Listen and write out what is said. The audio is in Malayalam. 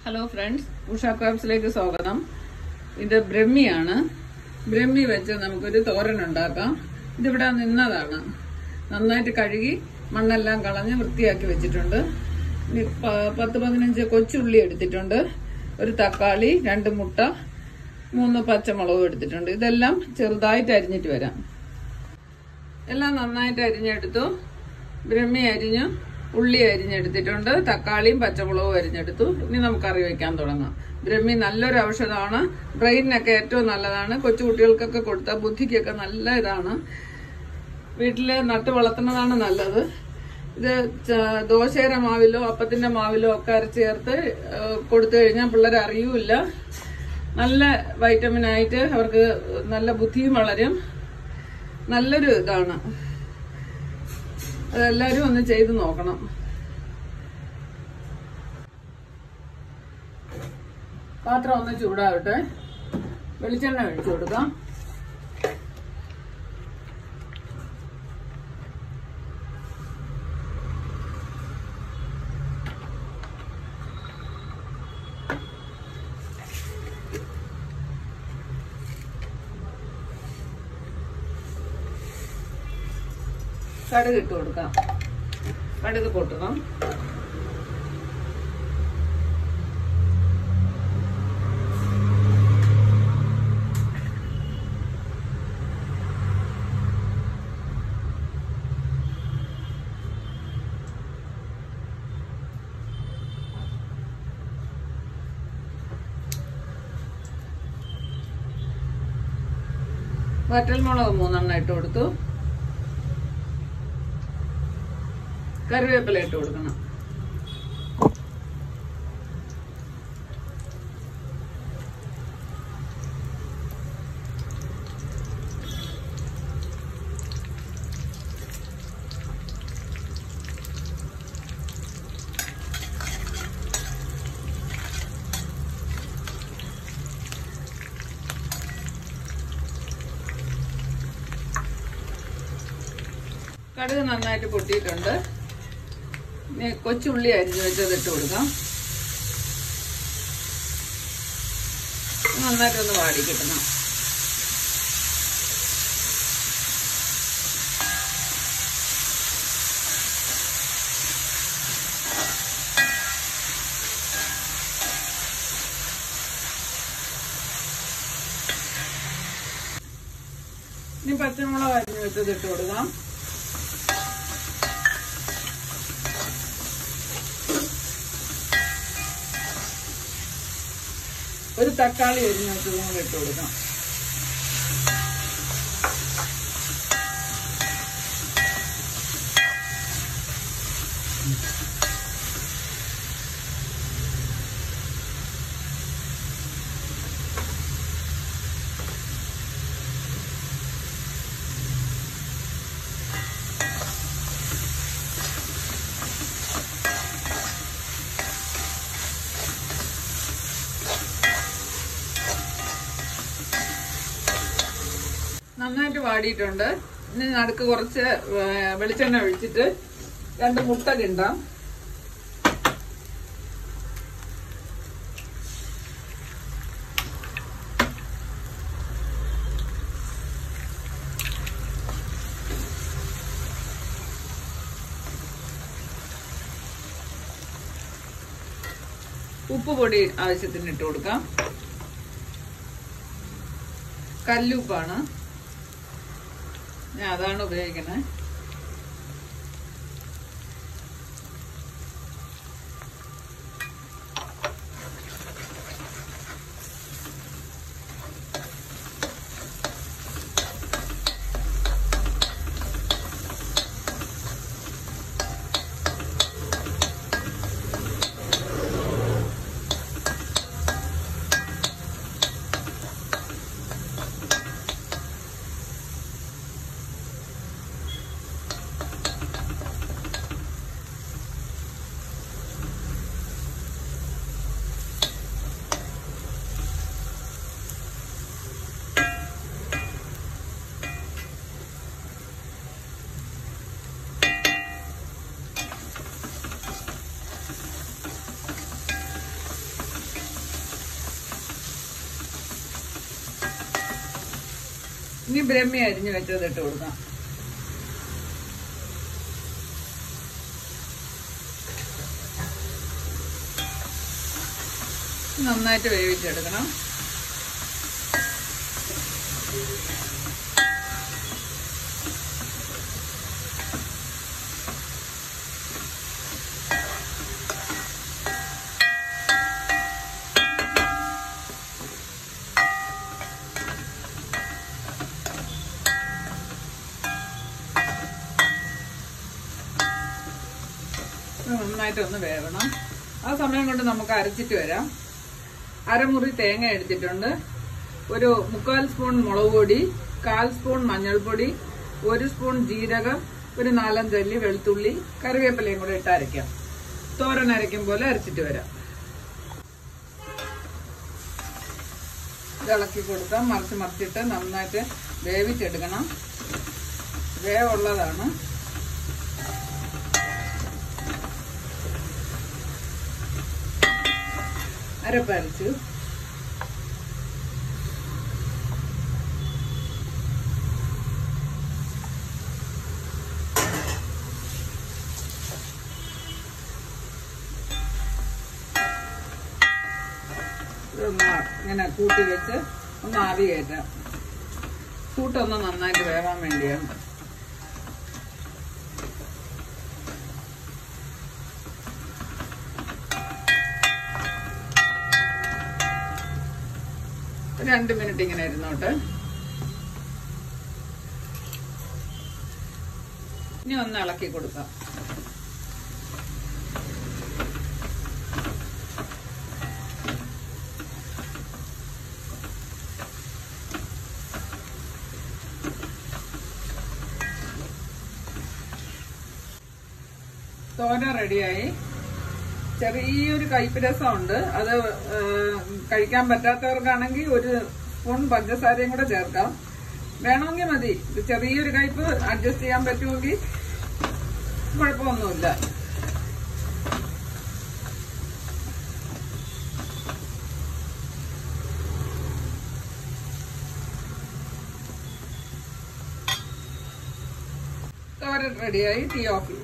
ഹലോ ഫ്രണ്ട്സ് ഉഷ ക്രാബ്സിലേക്ക് സ്വാഗതം ഇത് ബ്രഹ്മിയാണ് ബ്രഹ്മി വെച്ച് നമുക്കൊരു തോരൻ ഉണ്ടാക്കാം ഇതിവിടെ നിന്നതാണ് നന്നായിട്ട് കഴുകി മണ്ണെല്ലാം കളഞ്ഞ് വൃത്തിയാക്കി വെച്ചിട്ടുണ്ട് ഇനി പ- പത്ത് പതിനഞ്ച് കൊച്ചുള്ളി എടുത്തിട്ടുണ്ട് ഒരു തക്കാളി രണ്ട് മുട്ട മൂന്ന് പച്ചമുളകും എടുത്തിട്ടുണ്ട് ഇതെല്ലാം ചെറുതായിട്ട് അരിഞ്ഞിട്ട് വരാം എല്ലാം നന്നായിട്ട് അരിഞ്ഞെടുത്തു ബ്രഹ്മി അരിഞ്ഞു ഉള്ളി അരിഞ്ഞെടുത്തിട്ടുണ്ട് തക്കാളിയും പച്ചമുളകും അരിഞ്ഞെടുത്തു ഇനി നമുക്ക് കറി വെക്കാൻ തുടങ്ങാം ബ്രഹ്മി നല്ലൊരു ഔഷധമാണ് ബ്രെയിനിനൊക്കെ ഏറ്റവും നല്ലതാണ് കൊച്ചുകുട്ടികൾക്കൊക്കെ കൊടുത്താൽ ബുദ്ധിക്കൊക്കെ നല്ല ഇതാണ് വീട്ടില് നട്ട് വളർത്തുന്നതാണ് നല്ലത് ഇത് ച- ദോശയുടെ മാവിലോ അപ്പത്തിന്റെ മാവിലോ ഒക്കെ അരച്ച് ചേർത്ത് ഏഹ്, കൊടുത്തു കഴിഞ്ഞാൽ പിള്ളേർ അറിയൂല നല്ല വൈറ്റമിൻ ആയിട്ട് അവർക്ക് നല്ല ബുദ്ധിയും വളരും നല്ലൊരു ഇതാണ് അതെല്ലാരും ഒന്ന് ചെയ്ത് നോക്കണം പാത്രം ഒന്ന് ചൂടാവട്ടെ വെളിച്ചെണ്ണ ഒഴിച്ചു കൊടുക്കാം കടുക് ഇട്ട് കൊടുക്കാം കടുക് പൊട്ടണം വറ്റൽമുളക് മൂന്നെണ്ണം ഇട്ട് കൊടുത്തു കറിവേപ്പില ഇട്ട് കൊടുക്കണം കടുക് നന്നായിട്ട് പൊട്ടിയിട്ടുണ്ട് ഇനി കൊച്ചുള്ളി അരിഞ്ഞു വെച്ചത് ഇട്ട് കൊടുക്കാം നന്നായിട്ടൊന്ന് വാടി കിട്ടണം ഇനി പച്ചമുളക് അരിഞ്ഞു വെച്ചത് ഇട്ട് കൊടുക്കാം ഒരു തക്കാളി അരിഞ്ഞു വെച്ചതും കൂടെ ഇട്ട് കൊടുക്കാം നന്നായിട്ട് വാടിയിട്ടുണ്ട് ഇനി നടുക്ക് കുറച്ച് വേ- വെളിച്ചെണ്ണ ഒഴിച്ചിട്ട് രണ്ട് മുട്ട കിണ്ടാം ഉപ്പ് പൊടി ആവശ്യത്തിന് ഇട്ട് കൊടുക്കാം കല്ലുപ്പാണ് ഞാൻ അതാണ് ഉപയോഗിക്കുന്നത് ഇനി ബ്രഹ്മി അരിഞ്ഞ് വെച്ചത് ഇട്ട് കൊടുക്കാം നന്നായിട്ട് വേവിച്ചെടുക്കണം ഇത് നന്നായിട്ടൊന്ന് വേവണം ആ സമയം കൊണ്ട് നമുക്ക് അരച്ചിട്ട് വരാം അരമുറി തേങ്ങ എടുത്തിട്ടുണ്ട് ഒരു മുക്കാൽ സ്പൂൺ മുളക് പൊടി കാൽ സ്പൂൺ മഞ്ഞൾപ്പൊടി ഒരു സ്പൂൺ ജീരകം ഒരു നാലഞ്ചല്ലി വെളുത്തുള്ളി കറിവേപ്പിലയും കൂടെ ഇട്ട് അരയ്ക്കാം തോരൻ അരയ്ക്കും പോലെ അരച്ചിട്ട് വരാം ഇത് ഇളക്കി കൊടുത്താൽ മറിച്ച് മറിച്ചിട്ട് നന്നായിട്ട് വേവിച്ചെടുക്കണം വേവുള്ളതാണ് അരപ്പരച്ചു ഇതൊന്ന് ഇങ്ങനെ കൂട്ടി വെച്ച് ഒന്ന് ആവി കയറ്റാം കൂട്ടൊന്ന് നന്നായിട്ട് വേവാൻ വേണ്ടിയാണ് രണ്ട് മിനിറ്റ് ഇങ്ങനെ ഇരുന്നോട്ട് ഇനി ഒന്ന് ഇളക്കി കൊടുക്കാം തോര റെഡിയായി ചെറിയൊരു കയ്പ് രസമുണ്ട് അത് ഏഹ്, കഴിക്കാൻ പറ്റാത്തവർക്കാണെങ്കിൽ ഒരു സ്പൂൺ പഞ്ചസാരയും കൂടെ ചേർക്കാം വേണമെങ്കിൽ മതി ഇത് ചെറിയൊരു കയ്പ് അഡ്ജസ്റ്റ് ചെയ്യാൻ പറ്റുമെങ്കിൽ കുഴപ്പമൊന്നുമില്ല തോരൻ റെഡിയായി ടീ ഓഫ് ചെയ്യാം